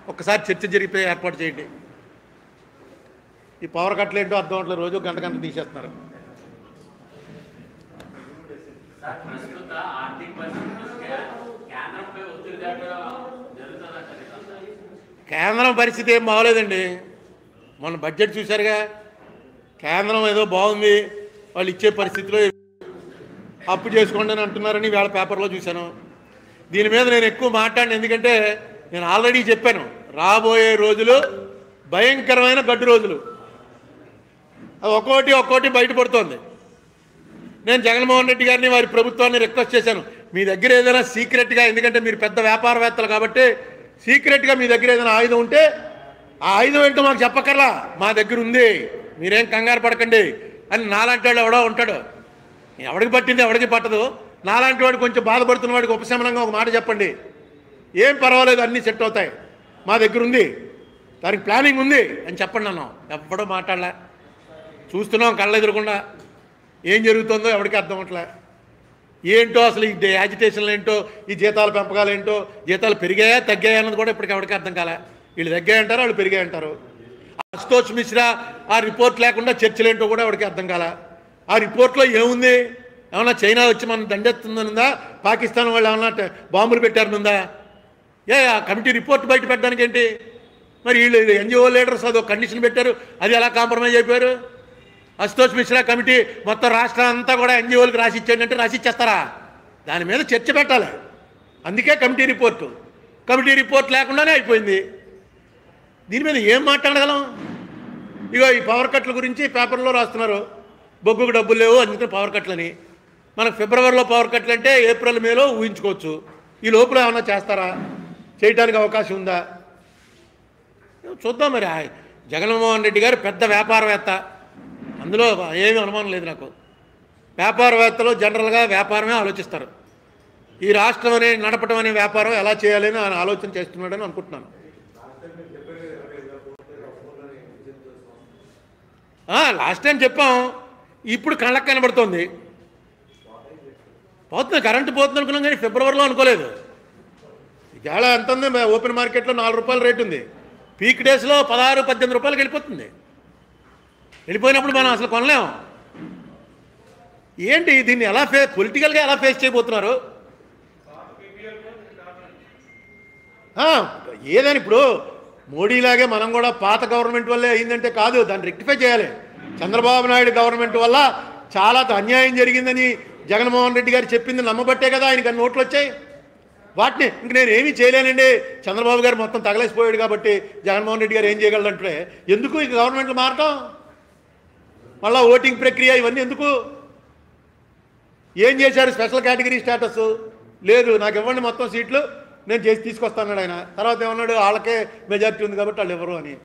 ఒక్కసారి చర్చ జరిగితే ఏర్పాటు చేయండి ఈ పవర్ కట్లు ఏంటో అర్థం అవట్లేదు రోజు గంట గంట తీసేస్తున్నారు సార్ ప్రస్తుత ఆర్థిక పరిస్థితి దృష్ట్యా కేంద్రంపై ఒత్తిడి తేవడం జరుగుతుందంట నిజంగా? కేంద్రం పరిస్థితి ఏం బాగోలేదండి మొన్న బడ్జెట్ చూశారుగా కేంద్రం ఏదో బాగుంది వాళ్ళు ఇచ్చే పరిస్థితిలో అప్పు చేసుకోండి అని అంటున్నారని వేళ పేపర్లో చూశాను దీని మీద నేను ఎక్కువ మాట్లాడిన ఎందుకంటే నేను ఆల్రెడీ చెప్పాను రాబోయే రోజులు భయంకరమైన గడ్డు రోజులు అది ఒక్కోటి ఒక్కోటి బయటపడుతోంది నేను జగన్మోహన్ రెడ్డి గారిని వారి ప్రభుత్వాన్ని రిక్వెస్ట్ చేశాను మీ దగ్గర ఏదైనా సీక్రెట్గా ఎందుకంటే మీరు పెద్ద వ్యాపారవేత్తలు కాబట్టి సీక్రెట్గా మీ దగ్గర ఏదైనా ఆయుధం ఉంటే ఆ ఆయుధం ఏంటో మాకు చెప్పక్కర్లా మా దగ్గర ఉంది మీరేం కంగారు పడకండి అని నాలాంటి వాడు ఎవడో ఉంటాడు ఎవడికి పట్టింది ఎవడికి పట్టదు నాలాంటి వాడు కొంచెం బాధపడుతున్న వాడికి ఉపశమనంగా ఒక మాట చెప్పండి ఏం పర్వాలేదు అన్నీ సెట్ అవుతాయి మా దగ్గర ఉంది దానికి ప్లానింగ్ ఉంది అని చెప్పండి అన్నాం ఎవ్వడో మాట్లాడలే చూస్తున్నాం కళ్ళ ఎదురకుండా ఏం జరుగుతుందో ఎవరికి అర్థం అవట్లే ఏంటో అసలు ఈ యాజిటేషన్లు ఏంటో ఈ జీతాల పెంపకాలు ఏంటో జీతాలు పెరిగాయా తగ్గాయా అన్నది కూడా ఇప్పటికి ఎవరికి అర్థం కాలే వీళ్ళు తగ్గాయంటారు వాళ్ళు పెరిగాయంటారు అస్తోష్ మిశ్రా ఆ రిపోర్ట్ లేకుండా చర్చలు ఏంటో కూడా ఎవరికి అర్థం కాలే ఆ రిపోర్ట్లో ఏముంది ఏమన్నా చైనా వచ్చి మనం దండెత్తుందనుందా పాకిస్తాన్ వాళ్ళు ఏమన్నా ట- బాంబులు పెట్టారనుందా ఏ ఆ కమిటీ రిపోర్ట్ బయట పెట్టడానికి ఏంటి మరి వీళ్ళు ఎన్జిఓ లీడర్స్ అదో కండిషన్ పెట్టారు అది ఎలా కాంప్రమైజ్ అయిపోయారు అశుతోష్ మిశ్రా కమిటీ మొత్తం రాష్ట్రం అంతా కూడా ఎన్జిఓలకు రాసి ఇచ్చేయండి రాసి ఇచ్చేస్తారా దాని మీద చర్చ పెట్టాలి అందుకే కమిటీ రిపోర్టు కమిటీ రిపోర్ట్ లేకుండానే అయిపోయింది దీని మీద ఏం మాట్లాడగలం ఇగో ఈ పవర్ కట్ల గురించి పేపర్లో రాస్తున్నారు బొగ్గుకు డబ్బులు లేవు అందుకని పవర్ కట్లని మనకు ఫిబ్రవరిలో పవర్ కట్లు అంటే ఏప్రిల్ మేలో ఊహించుకోవచ్చు ఈ లోపల ఏమన్నా చేస్తారా చేయడానికి అవకాశం ఉందా చూద్దాం మరి ఆ జగన్మోహన్ రెడ్డి గారు పెద్ద వ్యాపారవేత్త అందులో ఏమీ అనుమానం లేదు నాకు వ్యాపారవేత్తలు జనరల్గా వ్యాపారమే ఆలోచిస్తారు ఈ రాష్ట్రం అనే నడపడం అనే వ్యాపారం ఎలా చేయాలని ఆయన ఆలోచన చేస్తున్నాడని అనుకుంటున్నాను లాస్ట్ టైం చెప్పాం ఇప్పుడు కళ్ళకు కనబడుతోంది పోతుంది కరెంటు పోతుంది అనుకున్నాం కానీ ఫిబ్రవరిలో అనుకోలేదు ఇవాళ ఎంత ఉంది మే- ఓపెన్ మార్కెట్లో నాలుగు రూపాయల రేటు ఉంది పీక్ డేస్లో పదహారు పద్దెనిమిది రూపాయలకి వెళ్ళిపోతుంది వెళ్ళిపోయినప్పుడు మనం అసలు కొనలేము ఏంటి దీన్ని ఎలా ఫే పొలిటికల్గా ఎలా ఫేస్ చేయబోతున్నారు ఆ, ఏదని ఇప్పుడు మోడీలాగే మనం కూడా పాత గవర్నమెంట్ వల్లే అయిందంటే కాదు దాన్ని రెక్టిఫై చేయాలి చంద్రబాబు నాయుడు గవర్నమెంట్ వల్ల చాలా అన్యాయం జరిగిందని జగన్మోహన్ రెడ్డి గారు చెప్పింది నమ్మబట్టే కదా ఆయనకి అన్ని నోట్లు వచ్చాయి వాటిని ఇంక నేను ఏమీ చేయలేనండి చంద్రబాబు గారు మొత్తం తగలేసిపోయాడు కాబట్టి జగన్మోహన్ రెడ్డి గారు ఏం చేయగలరంటే ఎందుకు ఈ గవర్నమెంట్లు మారటం మళ్ళా ఓటింగ్ ప్రక్రియ ఇవన్నీ ఎందుకు ఏం చేశారు స్పెషల్ కేటగిరీ స్టేటస్ లేదు నాకు ఇవ్వండి మొత్తం సీట్లు నేను చేసి తీసుకొస్తాను ఆయన తర్వాత ఏమన్నాడు వాళ్ళకే మెజారిటీ ఉంది కాబట్టి వాళ్ళు ఇవ్వరు అని